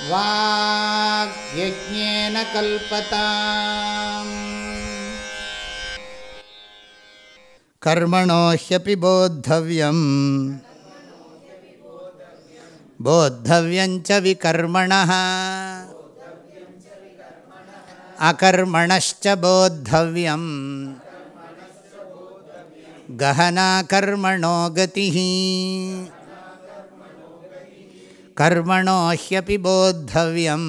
वाग्यज्ञेन कल्पताम् कर्मणो ह्यपि बोद्धव्यम् बोद्धव्यञ्च विकर्मणः अकर्मणश्च बोद्धव्यम् गहना कर्मणो गतिः कर्मणो ह्यपि बोद्धव्यम्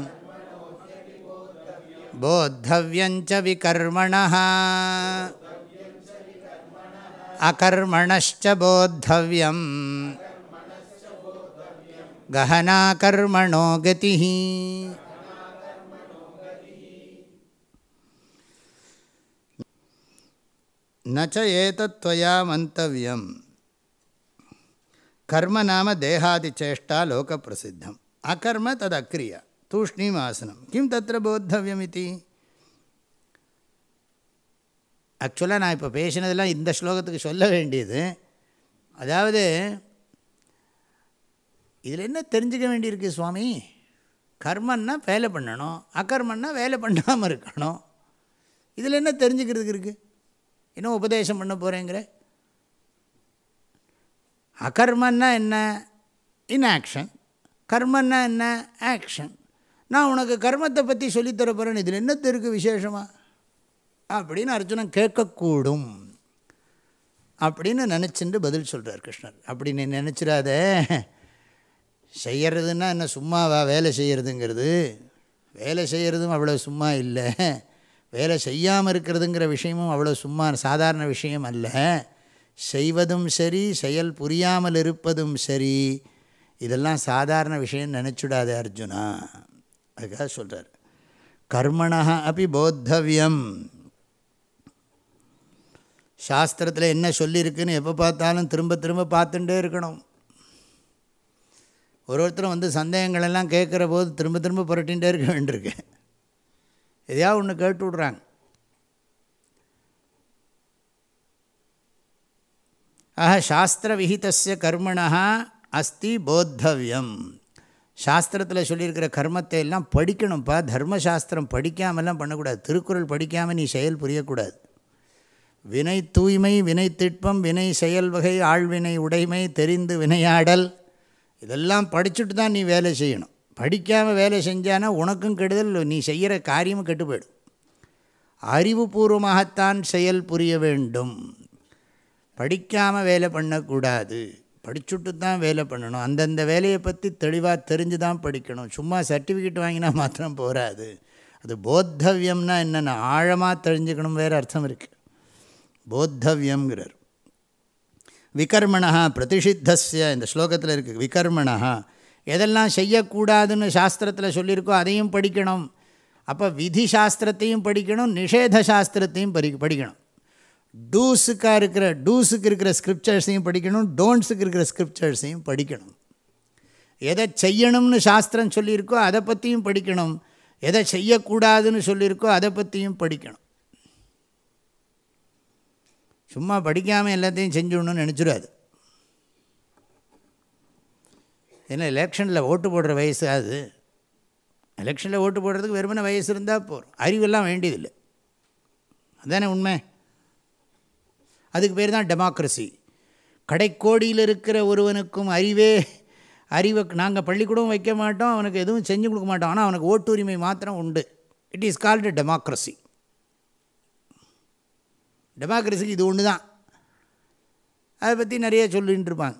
बोद्धव्यञ्च विकर्मणः अकर्मणश्च बोद्धव्यम् गहना कर्मणो गतिः न च एतत्त्वया मन्तव्यम् கர்ம நாம தேகாதிச்சேஷ்டா லோக பிரசித்தம் அகர்ம தது அக்ரியா தூஷ்ணீம் ஆசனம் கிம் தத்திர போத்தவியம் இது ஆக்சுவலாக நான் இப்போ பேசினதெல்லாம் இந்த ஸ்லோகத்துக்கு சொல்ல வேண்டியது அதாவது இதில் என்ன தெரிஞ்சுக்க வேண்டியிருக்கு சுவாமி கர்மன்னா வேலை பண்ணணும் அகர்மன்னா வேலை பண்ணாமல் இருக்கணும் இதில் என்ன தெரிஞ்சுக்கிறதுக்கு இருக்குது இன்னும் உபதேசம் பண்ண போகிறேங்கிற அகர்மன்னா என்ன இன்ஆக்ஷன் கர்மன்னா என்ன ஆக்ஷன் நான் உனக்கு கர்மத்தை பற்றி சொல்லித்தர போகிறேன் இதில் என்னத்து இருக்குது விசேஷமாக அப்படின்னு அர்ஜுனன் கேட்கக்கூடும் அப்படின்னு நினச்சிட்டு பதில் சொல்கிறார் கிருஷ்ணர் அப்படி நீ நினச்சிடாத செய்கிறதுன்னா என்ன சும்மாவா வேலை செய்கிறதுங்கிறது வேலை செய்கிறதும் அவ்வளோ சும்மா இல்லை வேலை செய்யாமல் இருக்கிறதுங்கிற விஷயமும் அவ்வளோ சும்மா சாதாரண விஷயம் அல்ல செய்வதும் சரி செயல் புரியாமல் இருப்பதும் சரி இதெல்லாம் சாதாரண விஷயம் நினச்சுடாதே அர்ஜுனா அதுக்காக சொல்கிறார் கர்மணா அப்படி போத்தவியம் சாஸ்திரத்தில் என்ன சொல்லியிருக்குன்னு எப்போ பார்த்தாலும் திரும்ப திரும்ப பார்த்துட்டே இருக்கணும் ஒரு ஒருத்தரும் வந்து சந்தேகங்களெல்லாம் கேட்குற போது திரும்ப திரும்ப புரட்டிகிட்டே இருக்க வேண்டியிருக்கு எதையாவது ஒன்று கேட்டு விட்றாங்க ஆக சாஸ்திர விஹிதஸ்ய கர்மணா அஸ்தி போத்தவியம் சாஸ்திரத்தில் சொல்லியிருக்கிற கர்மத்தை எல்லாம் படிக்கணும்ப்பா தர்மசாஸ்திரம் படிக்காமலாம் பண்ணக்கூடாது திருக்குறள் படிக்காமல் நீ செயல் புரியக்கூடாது வினை தூய்மை வினை திட்பம் வினை செயல் வகை ஆழ்வினை உடைமை தெரிந்து வினையாடல் இதெல்லாம் படிச்சுட்டு தான் நீ வேலை செய்யணும் படிக்காமல் வேலை செஞ்சானா உனக்கும் கெடுதல் நீ செய்கிற காரியமும் கெட்டு போயிடும் அறிவுபூர்வமாகத்தான் செயல் புரிய வேண்டும் படிக்காமல் வேலை பண்ணக்கூடாது படிச்சுட்டு தான் வேலை பண்ணணும் அந்தந்த வேலையை பற்றி தெளிவாக தெரிஞ்சு தான் படிக்கணும் சும்மா சர்டிஃபிகேட் வாங்கினா மாத்திரம் போகாது அது போத்தவியம்னா என்னென்ன ஆழமாக தெரிஞ்சுக்கணும் வேறு அர்த்தம் இருக்குது போத்தவியங்கிறார் விகர்மணா பிரதிஷித்தஸ்ய இந்த ஸ்லோகத்தில் இருக்குது விகர்மணா எதெல்லாம் செய்யக்கூடாதுன்னு சாஸ்திரத்தில் சொல்லியிருக்கோ அதையும் படிக்கணும் அப்போ விதி சாஸ்திரத்தையும் படிக்கணும் நிஷேத சாஸ்திரத்தையும் படி படிக்கணும் டூஸுக்காக இருக்கிற டூஸுக்கு இருக்கிற ஸ்கிரிப்சர்ஸையும் படிக்கணும் டோன்ட்ஸுக்கு இருக்கிற ஸ்கிரிப்சர்ஸையும் படிக்கணும் எதை செய்யணும்னு சாஸ்திரம் சொல்லியிருக்கோ அதை பற்றியும் படிக்கணும் எதை செய்யக்கூடாதுன்னு சொல்லியிருக்கோ அதை பற்றியும் படிக்கணும் சும்மா படிக்காமல் எல்லாத்தையும் செஞ்சுடணும்னு நினச்சிடாது ஏன்னா எலெக்ஷனில் ஓட்டு போடுற வயசு அது எலெக்ஷனில் ஓட்டு போடுறதுக்கு வெறுமன வயசு இருந்தால் போகிறோம் அறிவெல்லாம் வேண்டியதில்லை அதுதானே உண்மை அதுக்கு பேர் தான் டெமோக்ரஸி கடைக்கோடியில் இருக்கிற ஒருவனுக்கும் அறிவே அறிவை நாங்கள் பள்ளிக்கூடம் வைக்க மாட்டோம் அவனுக்கு எதுவும் செஞ்சு கொடுக்க மாட்டோம் ஆனால் அவனுக்கு ஓட்டுரிமை மாத்திரம் உண்டு இட் இஸ் கால்டு டெமோக்ரஸி டெமோக்ரஸிக்கு இது ஒன்று தான் அதை பற்றி நிறைய சொல்லிகிட்டு இருப்பாங்க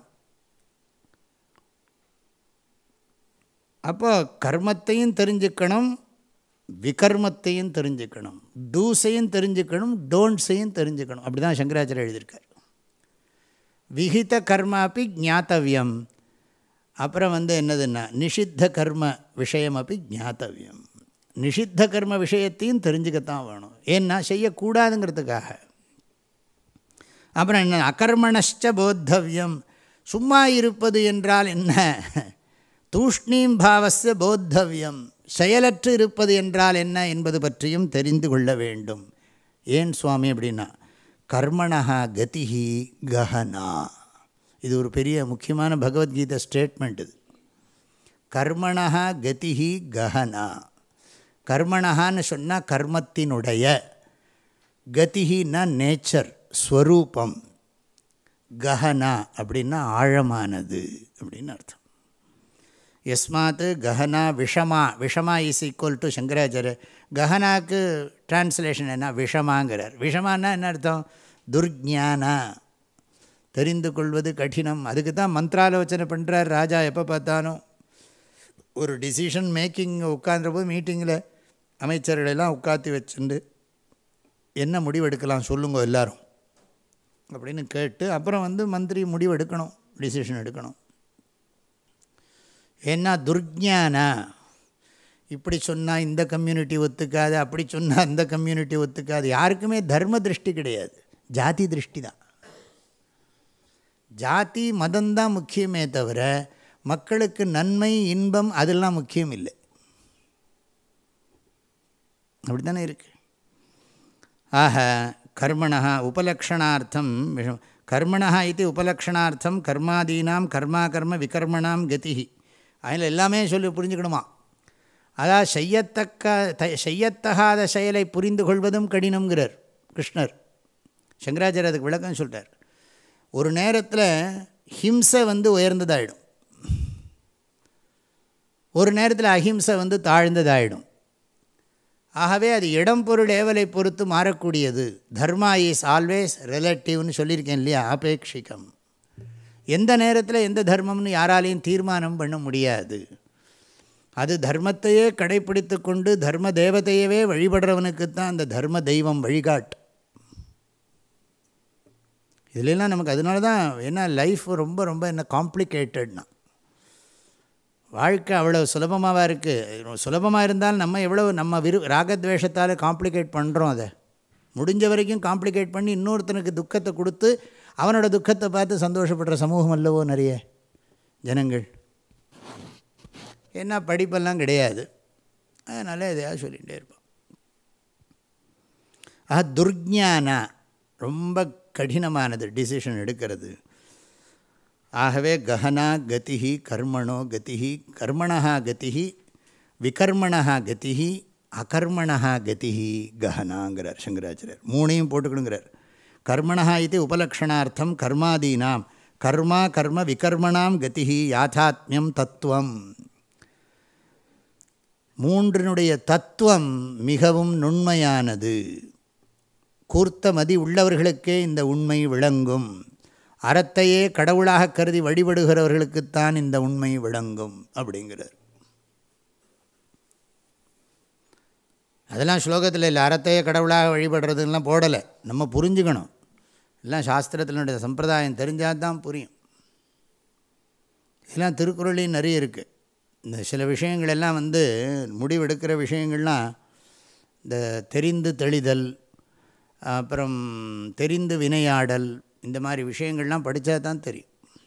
அப்போ கர்மத்தையும் தெரிஞ்சுக்கணும் விகர்மத்தையும் தெரிஞ்சுக்கணும் டூஸையும் தெரிஞ்சுக்கணும் டோன்ட்ஸையும் தெரிஞ்சுக்கணும் அப்படி தான் சங்கராச்சாரிய எழுதியிருக்கார் விஹித கர்மாப்பி ஜாத்தவியம் அப்புறம் வந்து என்னதுன்னா நிஷித்த கர்ம விஷயம் அப்படி ஜாத்தவியம் நிஷித்த கர்ம விஷயத்தையும் தெரிஞ்சுக்கத்தான் வேணும் ஏன்னா செய்யக்கூடாதுங்கிறதுக்காக அப்புறம் என்ன அகர்மணஷ்ட போத்தவியம் சும்மா இருப்பது என்றால் என்ன தூஷ்ணீம் பாவஸ்ய போத்தவியம் செயலற்று இருப்பது என்றால் என்ன என்பது பற்றியும் தெரிந்து கொள்ள வேண்டும் ஏன் சுவாமி அப்படின்னா கர்மணா கதிஹி கஹனா இது ஒரு பெரிய முக்கியமான பகவத்கீதை ஸ்டேட்மெண்ட் இது கர்மணா கதிஹி கஹனா கர்மணான்னு சொன்னால் கர்மத்தினுடைய கதிஹின்னா நேச்சர் ஸ்வரூபம் கஹனா அப்படின்னா ஆழமானது அப்படின்னு அர்த்தம் எஸ்மாத் கஹனா விஷமா விஷமா இஸ் ஈக்குவல் டு சங்கராச்சாரியர் கஹனாக்கு டிரான்ஸ்லேஷன் என்ன விஷமாங்கிறார் விஷமானா என்ன அர்த்தம் துர்ஜானா தெரிந்து கொள்வது கடினம் அதுக்கு தான் மந்திராலோசனை பண்ணுறார் ராஜா எப்போ பார்த்தாலும் ஒரு டிசிஷன் மேக்கிங் உட்காந்துறப்போ மீட்டிங்கில் அமைச்சர்களெல்லாம் உட்காத்தி வச்சுண்டு என்ன முடிவெடுக்கலாம் சொல்லுங்க எல்லாரும் அப்படின்னு கேட்டு அப்புறம் வந்து மந்திரி முடிவெடுக்கணும் டிசிஷன் எடுக்கணும் ஏன்னா துர்ஜானா இப்படி சொன்னால் இந்த கம்யூனிட்டி ஒத்துக்காது அப்படி சொன்னால் அந்த கம்யூனிட்டி ஒத்துக்காது யாருக்குமே தர்ம திருஷ்டி கிடையாது ஜாதி திருஷ்டி தான் ஜாதி மதம்தான் முக்கியமே தவிர மக்களுக்கு நன்மை இன்பம் அதெல்லாம் முக்கியம் இல்லை அப்படி தானே இருக்கு ஆக கர்மணா உபலக்ஷணார்த்தம் விஷம் கர்மணா இது உபலக்ஷணார்த்தம் கர்மாதீனாம் கர்மா கர்ம விகர்மணாம் கதி அதில் எல்லாமே சொல்லி புரிஞ்சுக்கணுமா அதாவது செய்யத்தக்க த செய்யத்தகாத செயலை புரிந்து கொள்வதும் கடினங்கிறார் கிருஷ்ணர் சங்கராச்சாரியர் அதுக்கு விளக்கம் சொல்கிறார் ஒரு நேரத்தில் ஹிம்சை வந்து உயர்ந்ததாயிடும் ஒரு நேரத்தில் அஹிம்சை வந்து தாழ்ந்ததாயிடும் ஆகவே அது இடம் பொருள் ஏவலை பொறுத்து மாறக்கூடியது தர்மா இஸ் ஆல்வேஸ் ரிலேட்டிவ்னு சொல்லியிருக்கேன் இல்லையா ஆபேட்சிகம் எந்த நேரத்தில் எந்த தர்மம்னு யாராலையும் தீர்மானம் பண்ண முடியாது அது தர்மத்தையே கடைப்பிடித்து கொண்டு தர்ம தேவதையவே வழிபடுறவனுக்குத்தான் அந்த தர்ம தெய்வம் வழிகாட்டு இதுலலாம் நமக்கு அதனால தான் என்ன லைஃப் ரொம்ப ரொம்ப என்ன காம்ப்ளிகேட்டட்னா வாழ்க்கை அவ்வளோ சுலபமாக இருக்குது சுலபமாக இருந்தாலும் நம்ம எவ்வளோ நம்ம விரு ராகத்வேஷத்தால் காம்ப்ளிகேட் பண்ணுறோம் அதை முடிஞ்ச வரைக்கும் காம்ப்ளிகேட் பண்ணி இன்னொருத்தனுக்கு துக்கத்தை கொடுத்து அவனோட துக்கத்தை பார்த்து சந்தோஷப்படுற சமூகம் அல்லவோ நிறைய ஜனங்கள் ஏன்னா படிப்பெல்லாம் கிடையாது அதனால் எதையாவது சொல்லிகிட்டே இருப்போம் ஆஹா துர்ஜானா ரொம்ப கடினமானது டிசிஷன் எடுக்கிறது ஆகவே கஹனா கதி கர்மணோ கதி கர்மணா கதி விகர்மணா கதி அகர்மணா கதி கஹனாங்கிறார் சங்கராச்சாரியர் மூணையும் போட்டுக்கணுங்கிறார் கர்மணா இது உபலக்ஷணார்த்தம் கர்மாதீனாம் கர்மா கர்ம விகர்மணாம் கதி யாத்தாத்மியம் தத்துவம் மூன்றினுடைய தத்துவம் மிகவும் நுண்மையானது கூர்த்த மதி உள்ளவர்களுக்கே இந்த உண்மை விளங்கும் அறத்தையே கடவுளாக கருதி வழிபடுகிறவர்களுக்குத்தான் இந்த உண்மை விளங்கும் அப்படிங்கிறார் அதெல்லாம் ஸ்லோகத்தில் இல்லை அறத்தையே கடவுளாக வழிபடுறதுலாம் போடலை நம்ம புரிஞ்சுக்கணும் எல்லாம் சாஸ்திரத்தினுடைய சம்பிரதாயம் தெரிஞ்சால் தான் புரியும் இதெல்லாம் திருக்குறளையும் நிறைய இருக்குது இந்த சில விஷயங்கள் எல்லாம் வந்து முடிவெடுக்கிற விஷயங்கள்லாம் இந்த தெரிந்து தெளிதல் அப்புறம் தெரிந்து வினையாடல் இந்த மாதிரி விஷயங்கள்லாம் படித்தா தான் தெரியும்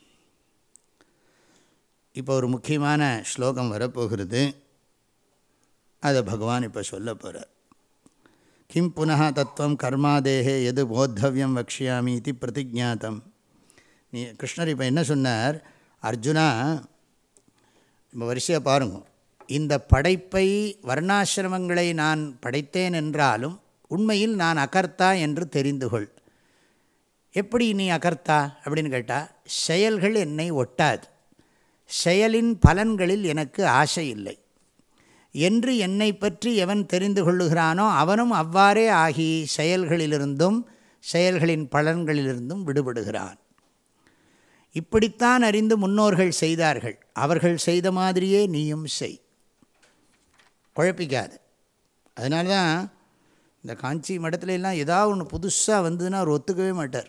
இப்போ ஒரு முக்கியமான ஸ்லோகம் வரப்போகிறது அதை பகவான் இப்போ சொல்ல போகிறார் கிம் புனः தத்துவம் கர்மாதேகே எது போத்தவியம் வக்ஷியாமி இது பிரதிஜாத்தம் நீ கிருஷ்ணர் இப்போ என்ன சொன்னார் அர்ஜுனா இப்போ வரிசையாக பாருங்க இந்த படைப்பை வர்ணாசிரமங்களை நான் படைத்தேன் என்றாலும் உண்மையில் நான் அகர்த்தா என்று தெரிந்து கொள் எப்படி நீ அகர்த்தா அப்படின்னு கேட்டால் செயல்கள் என்னை ஒட்டாது செயலின் பலன்களில் எனக்கு ஆசை இல்லை என்று என்னை பற்றி எவன் தெரிந்து கொள்ளுகிறானோ அவனும் அவ்வாறே ஆகி செயல்களிலிருந்தும் செயல்களின் பலன்களிலிருந்தும் விடுபடுகிறான் இப்படித்தான் அறிந்து முன்னோர்கள் செய்தார்கள் அவர்கள் செய்த மாதிரியே நீயும் செய் குழப்பிக்காது அதனால தான் இந்த காஞ்சி மடத்துல எல்லாம் ஏதாவது ஒன்று புதுசாக வந்ததுன்னா அவர் ஒத்துக்கவே மாட்டார்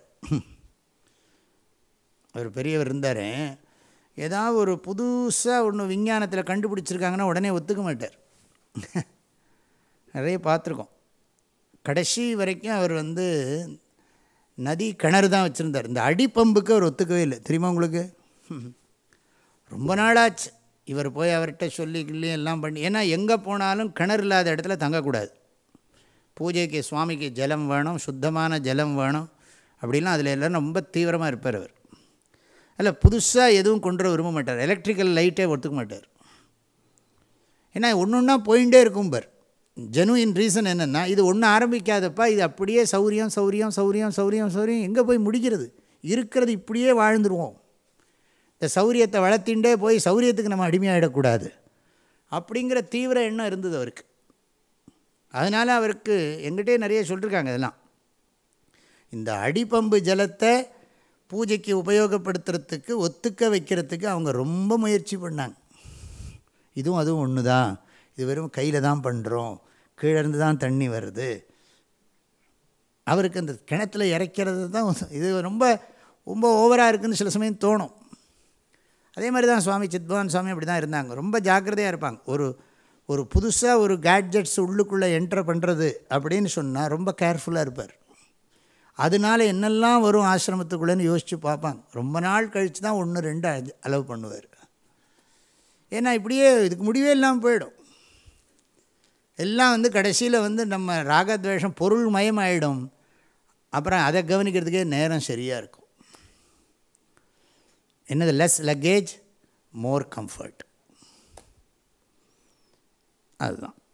அவர் பெரியவர் இருந்தார் ஏதாவது ஒரு புதுசாக ஒன்று விஞ்ஞானத்தில் கண்டுபிடிச்சிருக்காங்கன்னா உடனே ஒத்துக்க மாட்டார் நிறைய பார்த்துருக்கோம் கடைசி வரைக்கும் அவர் வந்து நதி கிணறு தான் வச்சுருந்தார் இந்த அடிப்பம்புக்கு அவர் ஒத்துக்கவே இல்லை தெரியுமா உங்களுக்கு ரொம்ப நாளாச்சு இவர் போய் அவர்கிட்ட சொல்லி கிள்ளி எல்லாம் பண்ணி ஏன்னா எங்கே போனாலும் கிணறு இல்லாத இடத்துல தங்கக்கூடாது பூஜைக்கு சுவாமிக்கு ஜலம் வேணும் சுத்தமான ஜலம் வேணும் அப்படிலாம் அதில் எல்லோரும் ரொம்ப தீவிரமாக இருப்பார் அவர் அதில் புதுசாக எதுவும் கொண்டு வர விரும்ப மாட்டார் எலக்ட்ரிக்கல் லைட்டே ஒத்துக்க மாட்டார் ஏன்னா ஒன்று ஒன்றா போயிட்டே இருக்கும் பர் ஜெனுவின் ரீசன் என்னென்னா இது ஒன்றும் ஆரம்பிக்காதப்பா இது அப்படியே சௌரியம் சௌரியம் சௌரியம் சௌரியம் சௌரியம் எங்கே போய் முடிக்கிறது இருக்கிறது இப்படியே வாழ்ந்துருவோம் இந்த சௌரியத்தை வளர்த்தின்றே போய் சௌரியத்துக்கு நம்ம அடிமையாகிடக்கூடாது அப்படிங்கிற தீவிர எண்ணம் இருந்தது அவருக்கு அதனால் அவருக்கு எங்கிட்டே நிறைய சொல்லியிருக்காங்க இதெல்லாம் இந்த அடிப்பம்பு ஜலத்தை பூஜைக்கு உபயோகப்படுத்துறதுக்கு ஒத்துக்க வைக்கிறதுக்கு அவங்க ரொம்ப முயற்சி பண்ணாங்க இதுவும் அதுவும் ஒன்று தான் இது வெறும் கையில் தான் பண்ணுறோம் கீழேருந்து தான் தண்ணி வருது அவருக்கு அந்த கிணத்துல இறைக்கிறது தான் இது ரொம்ப ரொம்ப ஓவராக இருக்குதுன்னு சில சமயம் தோணும் அதே மாதிரி தான் சுவாமி சித்பவான் சுவாமி அப்படி தான் இருந்தாங்க ரொம்ப ஜாக்கிரதையாக இருப்பாங்க ஒரு ஒரு புதுசாக ஒரு கேட்ஜெட்ஸ் உள்ளுக்குள்ளே என்டர் பண்ணுறது அப்படின்னு சொன்னால் ரொம்ப கேர்ஃபுல்லாக இருப்பார் அதனால் என்னெல்லாம் வரும் ஆசிரமத்துக்குள்ளேன்னு யோசித்து பார்ப்பாங்க ரொம்ப நாள் கழித்து தான் ஒன்று ரெண்டு அலவு பண்ணுவார் ஏன்னா இப்படியே இதுக்கு முடிவே இல்லாமல் போயிடும் எல்லாம் வந்து கடைசியில் வந்து நம்ம ராகத்வேஷம் பொருள் மயமாயிடும் அப்புறம் அதை கவனிக்கிறதுக்கே நேரம் சரியாக இருக்கும் என்னது லெஸ் லக்கேஜ் மோர் கம்ஃபர்ட் அதுதான்